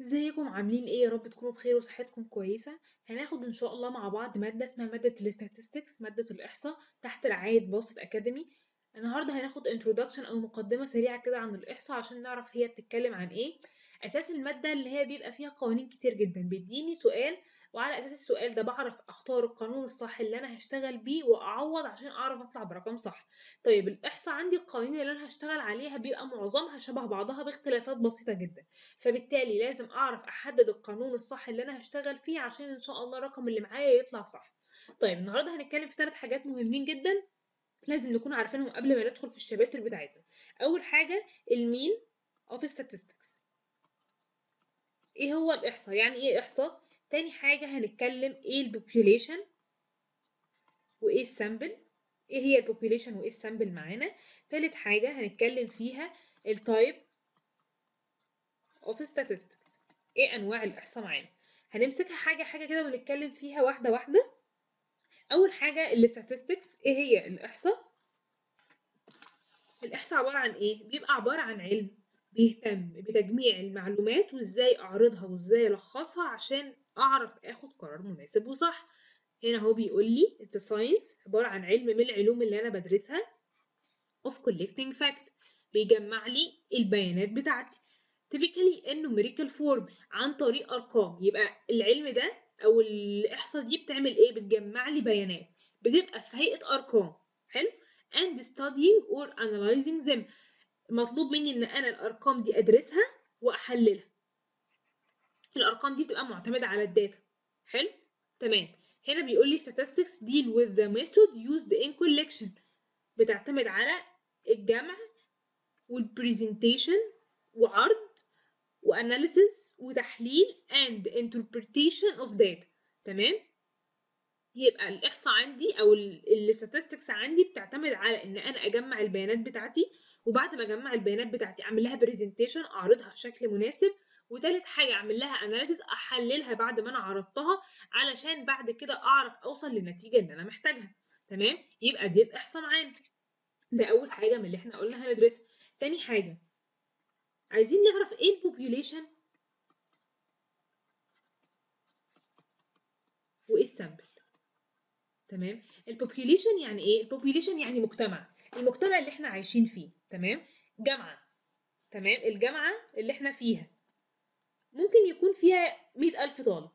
ازيكم عاملين ايه يا رب تكونوا بخير وصحتكم كويسه هناخد ان شاء الله مع بعض ماده اسمها ماده الاستاتستكس ماده الاحصاء تحت رعايه باسط اكاديمي النهارده هناخد انترودكشن او مقدمه سريعه كده عن الاحصاء عشان نعرف هي بتتكلم عن ايه اساس الماده اللي هي بيبقى فيها قوانين كتير جدا بيديني سؤال وعلى اساس السؤال ده بعرف اختار القانون الصح اللي انا هشتغل بيه واعوض عشان اعرف اطلع برقم صح طيب الاحصاء عندي القوانين اللي انا هشتغل عليها بيبقى معظمها شبه بعضها باختلافات بسيطه جدا فبالتالي لازم اعرف احدد القانون الصح اللي انا هشتغل فيه عشان ان شاء الله الرقم اللي معايا يطلع صح طيب النهارده هنتكلم في ثلاث حاجات مهمين جدا لازم نكون عارفينهم قبل ما ندخل في الشباتر بتاعتنا اول حاجه المين اوف statistics ايه هو الاحصاء يعني ايه احصاء تاني حاجه هنتكلم ايه البوبيوليشن وايه السامبل ايه هي البوبيوليشن وايه السامبل معانا تالت حاجه هنتكلم فيها التايب of statistics ايه انواع الاحصاء معانا هنمسكها حاجه حاجه كده ونتكلم فيها واحده واحده اول حاجه الاستاتستكس ايه هي الاحصاء الاحصاء عباره عن ايه بيبقى عباره عن علم بيهتم بتجميع المعلومات وازاي اعرضها وازاي الخصها عشان اعرف اخد قرار مناسب وصح هنا هو بيقول لي it's a science عباره عن علم من العلوم اللي انا بدرسها of collecting fact بيجمع لي البيانات بتاعتي typically in numerical form عن طريق ارقام يبقى العلم ده او الاحصاء دي بتعمل ايه بتجمع لي بيانات بتبقى في هيئه ارقام حلو and studying or analyzing them مطلوب مني ان انا الارقام دي ادرسها واحللها الارقام دي بتبقى معتمده على الداتا حلو تمام هنا بيقول لي statistics deal with the method used in collection بتعتمد على الجمع والبرزنتيشن وعرض واناليسيس وتحليل and interpretation of data تمام يبقى الاحصاء عندي او الستاتستكس عندي بتعتمد على ان انا اجمع البيانات بتاعتي وبعد ما اجمع البيانات بتاعتي اعمل لها برزنتيشن اعرضها في شكل مناسب وتالت حاجة أعمل لها أناليسيس أحللها بعد ما أنا عرضتها علشان بعد كده أعرف أوصل للنتيجة اللي أنا محتاجها تمام يبقى دي الإحصاء معانا ده أول حاجة من اللي إحنا قلنا هندرسها تاني حاجة عايزين نعرف إيه البوبيوليشن وإيه السامبل تمام البوبيوليشن يعني إيه البوبيوليشن يعني مجتمع المجتمع اللي إحنا عايشين فيه تمام جامعة تمام الجامعة اللي إحنا فيها ممكن يكون فيها مئة ألف طالب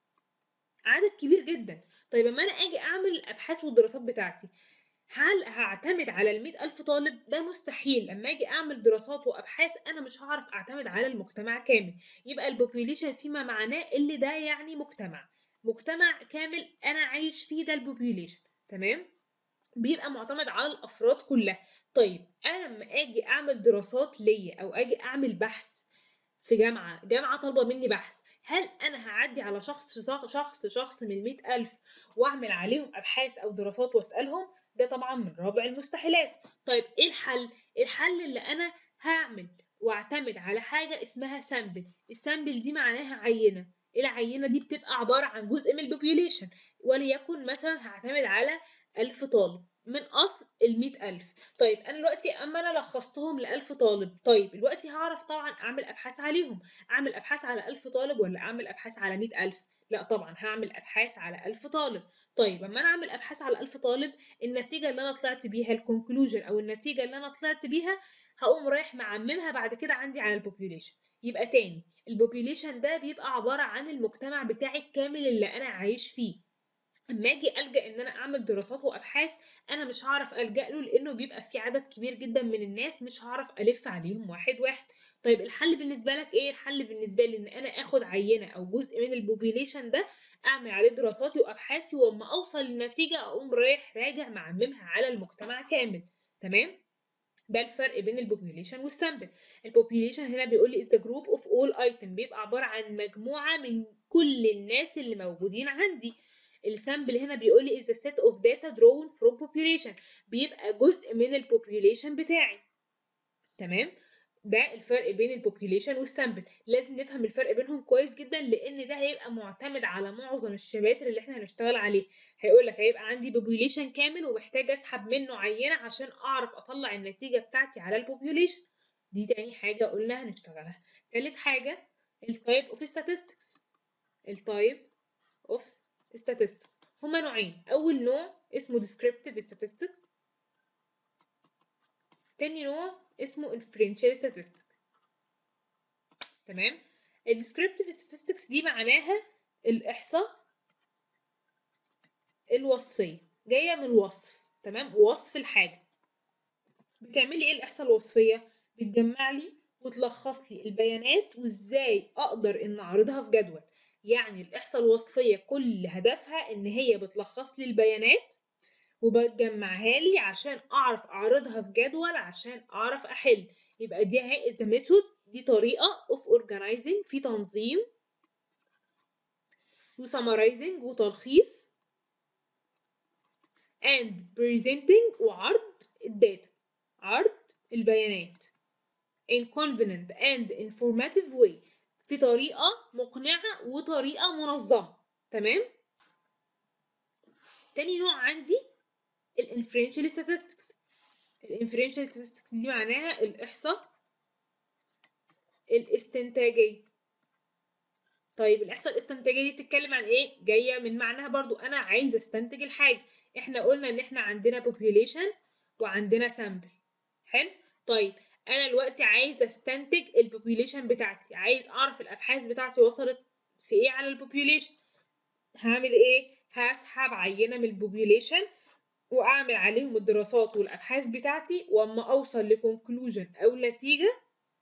عدد كبير جدا طيب اما انا اجي اعمل الابحاث والدراسات بتاعتي هل هعتمد على المئة ألف طالب ده مستحيل لما اجي اعمل دراسات وابحاث انا مش هعرف اعتمد على المجتمع كامل يبقى البوبيوليشن فيما معناه اللي ده يعني مجتمع مجتمع كامل انا عايش فيه ده البوبيوليشن تمام بيبقى معتمد على الافراد كلها طيب انا لما اجي اعمل دراسات ليا او اجي اعمل بحث في جامعة جامعة طالبة مني بحث هل أنا هعدي على شخص شخص شخص من المئة ألف وأعمل عليهم أبحاث أو دراسات وأسألهم ده طبعا من رابع المستحيلات طيب إيه الحل؟ الحل اللي أنا هعمل واعتمد على حاجة اسمها سامبل السامبل دي معناها عينة العينة دي بتبقى عبارة عن جزء من البوبيوليشن وليكن مثلا هعتمد على ألف طالب من اصل ال ألف طيب انا دلوقتي اما انا لخصتهم ل 1000 طالب طيب دلوقتي هعرف طبعا اعمل ابحاث عليهم اعمل ابحاث على 1000 طالب ولا اعمل ابحاث على 100000 لا طبعا هعمل ابحاث على 1000 طالب طيب اما انا اعمل ابحاث على 1000 طالب النتيجه اللي انا طلعت بيها الكونكلوجن او النتيجه اللي انا طلعت بيها هقوم رايح معممها بعد كده عندي على البوبيوليشن يبقى تاني البوبيوليشن ده بيبقى عباره عن المجتمع بتاعي الكامل اللي انا عايش فيه اما اجي الجا ان انا اعمل دراسات وابحاث انا مش هعرف الجا له لانه بيبقى في عدد كبير جدا من الناس مش هعرف الف عليهم واحد واحد طيب الحل بالنسبه لك ايه الحل بالنسبه لي ان انا اخد عينه او جزء من البوبيليشن ده اعمل عليه دراساتي وابحاثي واما اوصل للنتيجه اقوم رايح راجع معممها على المجتمع كامل تمام ده الفرق بين البوبيوليشن والسامبل البوبيوليشن هنا بيقول لي it's a group of all item بيبقى عباره عن مجموعه من كل الناس اللي موجودين عندي السامبل هنا بيقول لي is a set of data drawn from population بيبقى جزء من البوبيوليشن بتاعي تمام ده الفرق بين البوبيوليشن والسامبل لازم نفهم الفرق بينهم كويس جدا لان ده هيبقى معتمد على معظم الشباتر اللي احنا هنشتغل عليه هيقول لك هيبقى عندي بوبيوليشن كامل ومحتاج اسحب منه عينه عشان اعرف اطلع النتيجه بتاعتي على البوبيوليشن دي تاني حاجه قلنا هنشتغلها تالت حاجه التايب اوف statistics التايب اوف statistics هما نوعين اول نوع اسمه descriptive statistic تاني نوع اسمه inferential statistic تمام ال descriptive statistics دي معناها الإحصاء الوصفية جاية من الوصف تمام وصف الحاجة بتعملي ايه الإحصاء الوصفية بتجمع لي وتلخص لي البيانات وازاي اقدر ان اعرضها في جدول يعني الإحصاء الوصفية كل هدفها إن هي بتلخص لي البيانات وبتجمعها لي عشان أعرف أعرضها في جدول عشان أعرف أحل يبقى دي هي is a method دي طريقة of organizing في تنظيم وسمرايزنج وتلخيص and presenting وعرض الداتا عرض البيانات in convenient and informative way في طريقة مقنعة وطريقة منظمة تمام تاني نوع عندي الانفرنشال statistics الانفرنشال statistics دي معناها الإحصاء الاستنتاجية طيب الإحصاء الاستنتاجية دي بتتكلم عن إيه؟ جاية من معناها برضو أنا عايزة أستنتج الحاجة إحنا قلنا إن إحنا عندنا population وعندنا sample حلو؟ طيب أنا دلوقتي عايزة أستنتج البوبيوليشن بتاعتي عايز أعرف الأبحاث بتاعتي وصلت في إيه على البوبيوليشن هعمل إيه؟ هسحب عينة من البوبيوليشن وأعمل عليهم الدراسات والأبحاث بتاعتي وأما أوصل لكونكلوجن أو نتيجة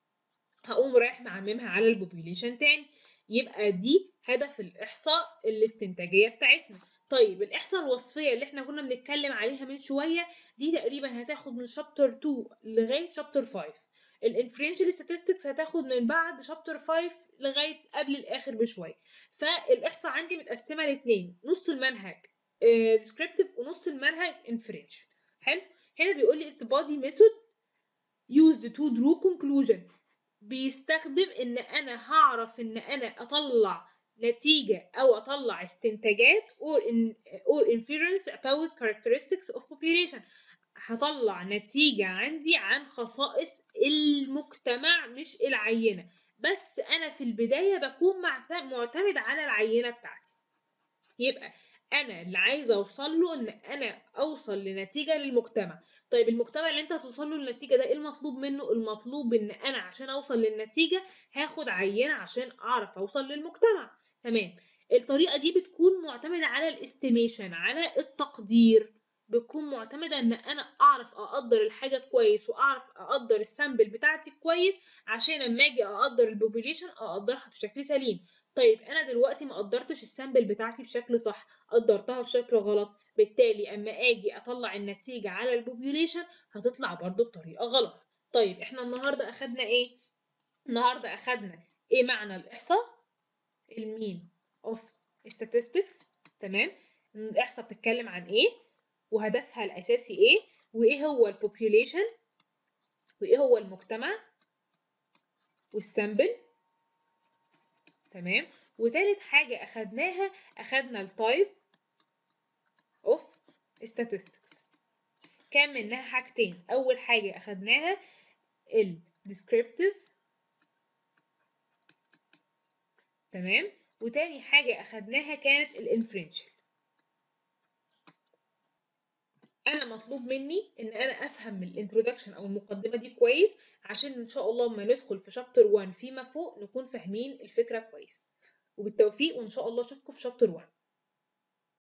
هقوم رايح معممها على البوبيوليشن تاني يبقى دي هدف الإحصاء الاستنتاجية بتاعتنا طيب الإحصاء الوصفية اللي احنا كنا بنتكلم عليها من شوية دي تقريبا هتاخد من شابتر 2 لغاية شابتر 5 الانفرنشال statistics هتاخد من بعد شابتر 5 لغاية قبل الآخر بشوية فالإحصاء عندي متقسمة لاتنين نص المنهج uh, descriptive ونص المنهج inferential حلو هنا بيقول لي it's body method used to draw conclusion بيستخدم ان انا هعرف ان انا اطلع نتيجة او اطلع استنتاجات or, in, or inference about characteristics of population هطلع نتيجة عندي عن خصائص المجتمع مش العينة بس انا في البداية بكون معتمد على العينة بتاعتي يبقى انا اللي عايزة اوصل له ان انا اوصل لنتيجة للمجتمع طيب المجتمع اللي انت هتوصل له النتيجة ده ايه المطلوب منه المطلوب ان انا عشان اوصل للنتيجة هاخد عينة عشان اعرف اوصل للمجتمع تمام الطريقة دي بتكون معتمدة على الاستيميشن على التقدير بتكون معتمدة ان انا اعرف اقدر الحاجة كويس واعرف اقدر السامبل بتاعتي كويس عشان لما اجي اقدر البوبوليشن اقدرها بشكل سليم طيب انا دلوقتي ما قدرتش السامبل بتاعتي بشكل صح قدرتها بشكل غلط بالتالي اما اجي اطلع النتيجة على البوبوليشن هتطلع برضو بطريقة غلط طيب احنا النهاردة اخدنا ايه النهاردة اخدنا ايه معنى الاحصاء المين اوف statistics تمام الاحصاء بتتكلم عن ايه وهدفها الاساسي ايه وايه هو البوبوليشن وايه هو المجتمع والسامبل تمام وتالت حاجة أخدناها أخدنا التايب اوف statistics كان منها حاجتين أول حاجة أخدناها ال descriptive تمام وتاني حاجة أخدناها كانت الانفرنشال أنا مطلوب مني إن أنا أفهم الانترودكشن أو المقدمة دي كويس عشان إن شاء الله لما ندخل في شابتر 1 فيما فوق نكون فاهمين الفكرة كويس وبالتوفيق وإن شاء الله أشوفكم في شابتر 1